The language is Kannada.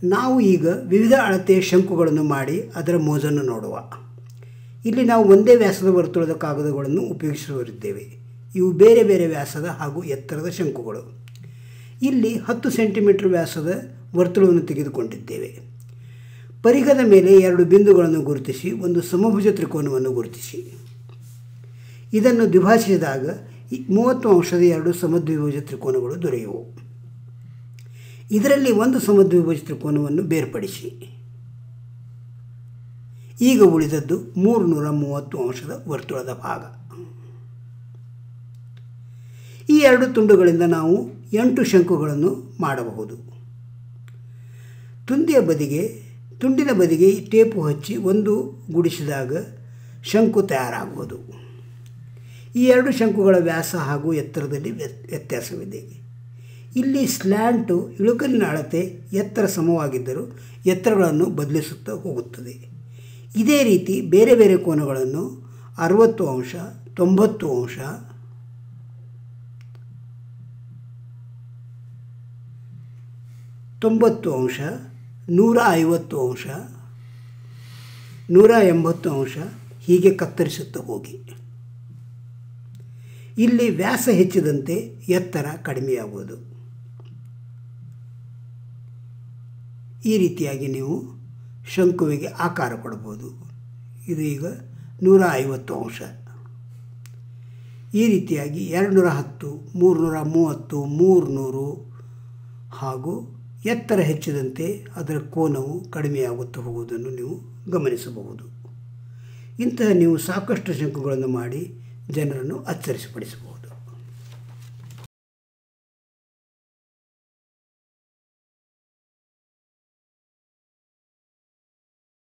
ನಾವು ಈಗ ವಿವಿಧ ಅಳತೆಯ ಶಂಕುಗಳನ್ನು ಮಾಡಿ ಅದರ ಮೋಜನ್ನು ನೋಡುವ ಇಲ್ಲಿ ನಾವು ಒಂದೇ ವ್ಯಾಸದ ವರ್ತುಳದ ಕಾಗದಗಳನ್ನು ಉಪಯೋಗಿಸುವರಿದ್ದೇವೆ ಇವು ಬೇರೆ ಬೇರೆ ವ್ಯಾಸದ ಹಾಗೂ ಎತ್ತರದ ಶಂಕುಗಳು ಇಲ್ಲಿ ಹತ್ತು ಸೆಂಟಿಮೀಟರ್ ವ್ಯಾಸದ ವರ್ತುಳವನ್ನು ತೆಗೆದುಕೊಂಡಿದ್ದೇವೆ ಪರಿಘದ ಮೇಲೆ ಎರಡು ಬಿಂದುಗಳನ್ನು ಗುರುತಿಸಿ ಒಂದು ಸಮಭುಜ ತ್ರಿಕೋನವನ್ನು ಗುರುತಿಸಿ ಇದನ್ನು ದ್ವಿಭಾಷಿಸಿದಾಗ ಈ ಮೂವತ್ತು ಅಂಶದ ಎರಡು ಸಮದ್ವಿಭುಜ ತ್ರಿಕೋನಗಳು ದೊರೆಯುವು ಇದರಲ್ಲಿ ಒಂದು ಸಮದ್ವಿಭುಜ ತ್ರಿಕೋನವನ್ನು ಬೇರ್ಪಡಿಸಿ ಈಗ ಉಳಿದದ್ದು ಮೂರುನೂರ ಮೂವತ್ತು ಅಂಶದ ವರ್ತುಳದ ಭಾಗ ಈ ಎರಡು ತುಂಡುಗಳಿಂದ ನಾವು ಎಂಟು ಶಂಕುಗಳನ್ನು ಮಾಡಬಹುದು ತುಂದಿಯ ಬದಿಗೆ ತುಂಡಿನ ಬದಿಗೆ ಈ ಟೇಪು ಹಚ್ಚಿ ಒಂದು ಗುಡಿಸಿದಾಗ ಶಂಕು ತಯಾರಾಗುವುದು ಈ ಎರಡು ಶಂಕುಗಳ ವ್ಯಾಸ ಹಾಗೂ ಎತ್ತರದಲ್ಲಿ ವ್ಯತ್ಯಾಸವಿದೆ ಇಲ್ಲಿ ಸ್ಲ್ಯಾಂಟು ಇಳುಕಲಿನ ಅಳತೆ ಎತ್ತರ ಸಮವಾಗಿದ್ದರೂ ಎತ್ತರಗಳನ್ನು ಬದಲಿಸುತ್ತಾ ಹೋಗುತ್ತದೆ ಇದೇ ರೀತಿ ಬೇರೆ ಬೇರೆ ಕೋನಗಳನ್ನು ಅರವತ್ತು ಅಂಶ ತೊಂಬತ್ತು ಅಂಶ ತೊಂಬತ್ತು ಅಂಶ ನೂರ ಐವತ್ತು ಅಂಶ ನೂರ ಎಂಬತ್ತು ಅಂಶ ಹೀಗೆ ಕತ್ತರಿಸುತ್ತಾ ಹೋಗಿ ಇಲ್ಲಿ ವ್ಯಾಸ ಹೆಚ್ಚಿದಂತೆ ಎತ್ತರ ಕಡಿಮೆಯಾಗುವುದು ಈ ರೀತಿಯಾಗಿ ನೀವು ಶಂಕುವಿಗೆ ಆಕಾರ ಕೊಡಬಹುದು ಇದು ಈಗ ನೂರ ಐವತ್ತು ಅಂಶ ಈ ರೀತಿಯಾಗಿ ಎರಡುನೂರ ಹತ್ತು ಮೂರುನೂರ ಮೂವತ್ತು ಮೂರುನೂರು ಹಾಗೂ ಎತ್ತರ ಹೆಚ್ಚಿದಂತೆ ಅದರ ಕೋನವು ಕಡಿಮೆಯಾಗುತ್ತಾ ಹೋಗುವುದನ್ನು ನೀವು ಗಮನಿಸಬಹುದು ಇಂತಹ ನೀವು ಸಾಕಷ್ಟು ಶಂಕುಗಳನ್ನು ಮಾಡಿ ಜನರನ್ನು ಅಚ್ಚರಿಸಪಡಿಸಬಹುದು